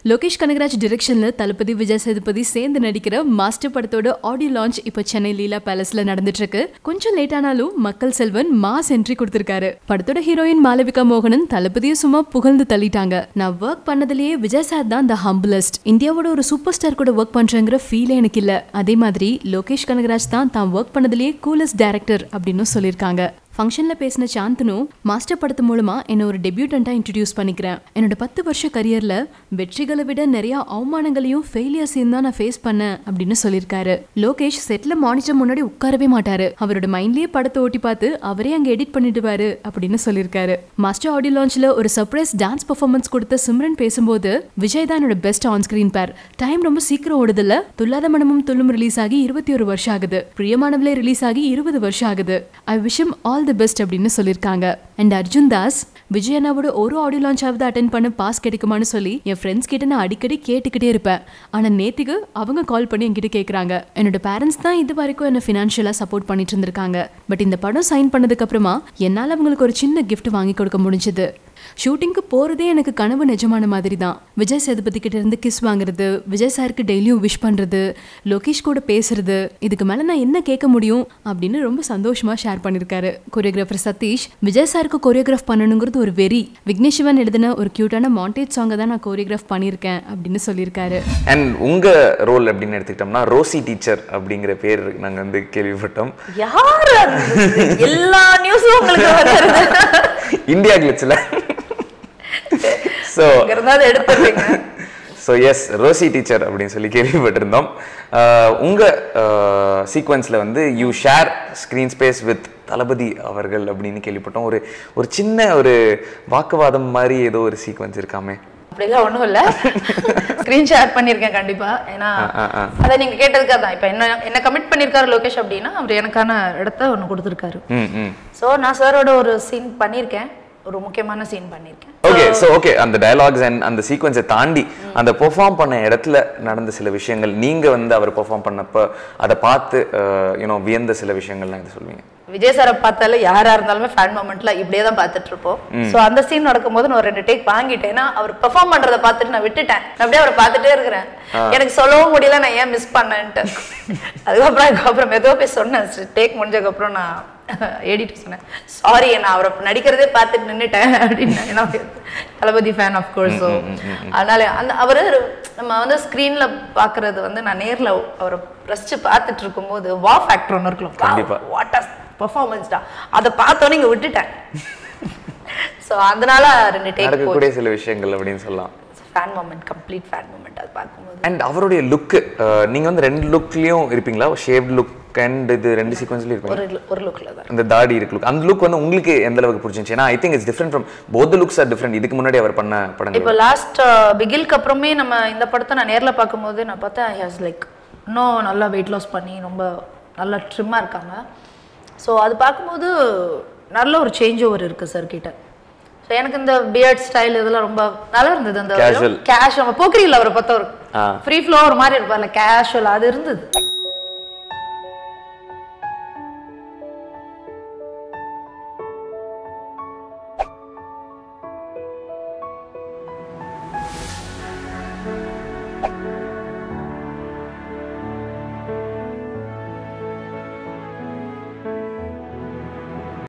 லோகேஷ் கனகராஜ் டிரெக்ஷன்ல தளபதி விஜய் சேதுபதி சேர்ந்து நடிக்கிற மாஸ்டர் படத்தோட ஆடியோ லான்ச் இப்போ சென்னை லீலா பேலஸ்ல நடந்துட்டு இருக்கு கொஞ்சம் லேட் ஆனாலும் மக்கள் செல்வன் மாஸ் என்ட்ரி கொடுத்திருக்காரு படத்தோட ஹீரோயின் மாளவிகா மோகனன் தளபதியை சும்மா புகழ்ந்து தள்ளிட்டாங்க நான் ஒர்க் பண்ணதுலயே விஜய் சார் தான் த ஹம்பிளஸ்ட் இந்தியாவோட ஒரு சூப்பர் ஸ்டார் கூட ஒர்க் பண்றேங்கிற ஃபீலே எனக்கு இல்ல அதே மாதிரி லோகேஷ் கனகராஜ் தான் தான் ஒர்க் பண்ணதுலயே கூலஸ்ட் டைரக்டர் அப்படின்னு சொல்லியிருக்காங்க ஃபங்க்ஷனில் பேசின சாந்தனு மாஸ்டர் படத்து மூலமா என்னை ஒரு டெபியூட்டண்ட்டாக இன்ட்ரடியூஸ் பண்ணிக்கிறேன் என்னோட பத்து வருஷ கரியரில் வெற்றிகளை விட நிறைய அவமானங்களையும் ஃபெயிலியர்ஸையும் தான் நான் ஃபேஸ் பண்ணேன் அப்படின்னு சொல்லியிருக்காரு லோகேஷ் செட்டில் மானிட்டர் முன்னாடி உட்காரவே மாட்டாரு அவரோட மைண்ட்லேயே படத்தை ஓட்டி பார்த்து அவரே அங்கே எடிட் பண்ணிடுவாரு அப்படின்னு சொல்லியிருக்காரு மாஸ்டர் ஆடியோ லான்ச்சில் ஒரு சர்ப்ரைஸ் டான்ஸ் பர்ஃபார்மன்ஸ் கொடுத்த சிம்ரன் பேசும்போது விஜய் தான் என்னோட best on screen pair time ரொம்ப சீக்கிரம் ஓடுதில்ல துல்லாத மனமும் துள்ளும் ரிலீஸ் ஆகி இருபத்தி ஒரு வருஷம் ஆகுது பிரியமானவளே ரிலீஸ் ஆகி இருபது வருஷம் ஆகுது ஐ விஷம் ஆல் தி பெஸ்ட் அப்படின்னு சொல்லியிருக்காங்க அண்ட் அர்ஜுன் தாஸ் விஜய் அண்ணாவோட ஒரு ஆடியோ லான்ச்சாவது அட்டன் பண்ண பாஸ் கிடைக்குமான்னு சொல்லி என் ஃப்ரெண்ட்ஸ் கிட்ட நான் அடிக்கடி கேட்டுக்கிட்டே இருப்பேன் ஆனால் நேத்துக்கு அவங்க கால் பண்ணி என்கிட்ட கேட்குறாங்க என்னோட பேரண்ட்ஸ் தான் இது வரைக்கும் என்ன ஃபினான்ஷியலாக சப்போர்ட் பண்ணிட்டு இருந்திருக்காங்க பட் இந்த படம் சைன் பண்ணதுக்கு அப்புறமா என்னால் அவங்களுக்கு ஒரு சின்ன gift வாங்கி கொடுக்க முடிஞ்சது ஷூட்டிங்க்கு போகிறதே எனக்கு கனவு நிஜமான மாதிரி தான் விஜய் சேதுபதி கிட்ட இருந்து கிஸ் வாங்குறது விஜய் சாருக்கு டெய்லியும் விஷ் பண்ணுறது லோகேஷ் கூட பேசுறது இதுக்கு மேலே நான் என்ன கேட்க முடியும் அப்படின்னு ரொம்ப சந்தோஷமாக ஷேர் பண்ணியிருக்காரு கொரியோகிராஃபர் சதீஷ் விஜய் சாருக்கு கொரியோகிராஃப் பண்ணணுங்கிறது ஒரு வெறி விக்னேஷ் சிவன் எழுதின ஒரு க்யூட்டான மாண்டேஜ் சாங்கை தான் நான் கொரியோகிராஃப் பண்ணியிருக்கேன் அப்படின்னு சொல்லியிருக்காரு அண்ட் உங்க ரோல் அப்படின்னு எடுத்துக்கிட்டோம்னா ரோசி டீச்சர் அப்படிங்கிற பேர் நாங்க வந்து கேள்விப்பட்டோம் யார் அது? எல்லா நியூஸும் உங்களுக்கு வருது இந்தியா கிளிச்சில் ஸோ இங்க இருந்தாவது எடுத்துருவீங்க ஸோ எஸ் ரோசி டீச்சர் அப்படின்னு சொல்லி கேள்விப்பட்டிருந்தோம் ஆஹ் உங்க சீக்வன்ஸில் வந்து you share screen space with Thalapathy அவர்கள் அப்படின்னு கேள்விப்பட்டோம் ஒரு ஒரு சின்ன ஒரு வாக்குவாதம் மாதிரி ஏதோ ஒரு சீக்வன்ஸ் இருக்காமே அப்படிலாம் ஒண்ணும் இல்ல ஸ்கிரீன் ஷேர் பண்ணியிருக்கேன் கண்டிப்பா ஏன்னா ஆ, ஆ. அதை நீங்க கேட்டதுக்கு அதான் இப்போ என்ன என்ன கமிட் பண்ணியிருக்காரு லோகேஷ் அப்படின்னா அவர் எனக்கான இடத்த ஒன்று கொடுத்துருக்காரு ம் ம் ஸோ நான் சாரோட ஒரு சீன் பண்ணியிருக்கேன் ஒரு முக்கியமான சீன் பண்ணியிருக்கேன் ஓகே ஸோ ஓகே அந்த டயலாக்ஸ் அண்ட் அந்த சீக்வன்ஸை தாண்டி அந்த பெர்ஃபார்ம் பண்ண இடத்துல நடந்த சில விஷயங்கள் நீங்க வந்து அவர் பெர்ஃபார்ம் பண்ணப்ப அதை பார்த்து யூனோ வியந்த சில விஷயங்கள்லாம் இது சொல்வீங்க விஜய் சாரை பார்த்தால யாரா இருந்தாலுமே ஃபேன் மூமெண்ட்ல இப்படியே தான் பார்த்துட்டு இருப்போம் ஸோ அந்த சீன் நடக்கும்போது நான் ஒரு ரெண்டு டேக் வாங்கிட்டேன் ஏன்னா அவர் பெர்ஃபார்ம் பண்றத பார்த்துட்டு நான் விட்டுட்டேன் நான் அப்படியே அவரை பார்த்துட்டே இருக்கிறேன் எனக்கு சொல்லவும் முடியல நான் ஏன் மிஸ் பண்ணேன்ட்டு அதுக்கப்புறம் அதுக்கப்புறம் மெதுவாக போய் சொன்னேன் டேக் முடிஞ்சதுக்கப்புறம் நான் எடிட் சொன்னேன் சாரி நான் அவரை நடிக்கிறதே பார்த்துட்டு நின்னுட்டேன் அப்படின்னு ஏன்னா Thalapathy fan of course so அதனால அந்த அவர் நம்ம வந்து ஸ்க்ரீன்ல பார்க்கறது வந்து நான் நேர்ல அவரை ரசிச்சு பார்த்துட்டு இருக்கும்போது வா ஃபேக்டர் ஒன்று கண்டிப்பா. இருக்கலாம் வாட் அஸ் பர்ஃபார்மன்ஸ்டா அதை பார்த்தோன்னே இங்க விட்டுட்டேன் ஸோ அதனால ரெண்டு டேக் நடக்கக்கூடிய சில விஷயங்கள் அப்படின்னு சொல்லலாம் fan moment complete fan moment அது பார்க்கும்போது அண்ட் அவருடைய லுக்கு நீங்க வந்து ரெண்டு லுக்லயும் இருப்பீங்களா ஷேவ்ட் லுக் அண்ட் இது ரெண்டு சீக்வன்ஸ்லயும் இருப்பீங்க ஒரு ஒரு லுக்கில் தான் அந்த தாடி இருக்கு look. அந்த லுக் வந்து உங்களுக்கு எந்த அளவுக்கு பிடிச்சிருந்துச்சு ஏன்னா I think it's different from both looks are different இதுக்கு முன்னாடி அவர் பண்ண படங்கள் இப்போ லாஸ்ட் பிகில்க்கு அப்புறமே நம்ம இந்த படத்தை நான் நேர்ல பார்க்கும்போது நான் பார்த்தேன் ஹேஸ் லைக் இன்னும் நல்லா வெயிட் லாஸ் பண்ணி ரொம்ப நல்லா ட்ரிம்மாக இருக்காங்க ஸோ அது பார்க்கும்போது நல்ல ஒரு சேஞ்ச் ஓவர் இருக்கு சார் கிட்ட ஸோ எனக்கு இந்த பியர்ட் ஸ்டைல் இதெல்லாம் ரொம்ப நல்லா இருந்தது அந்த Casual. கேஷ் நம்ம போக்கிரியில் அவரை பார்த்தா ஒரு ஆ. ஃப்ரீ ஃப்ளோ ஒரு மாதிரி இருப்பார்ல கேஷுவல் அது இருந்தது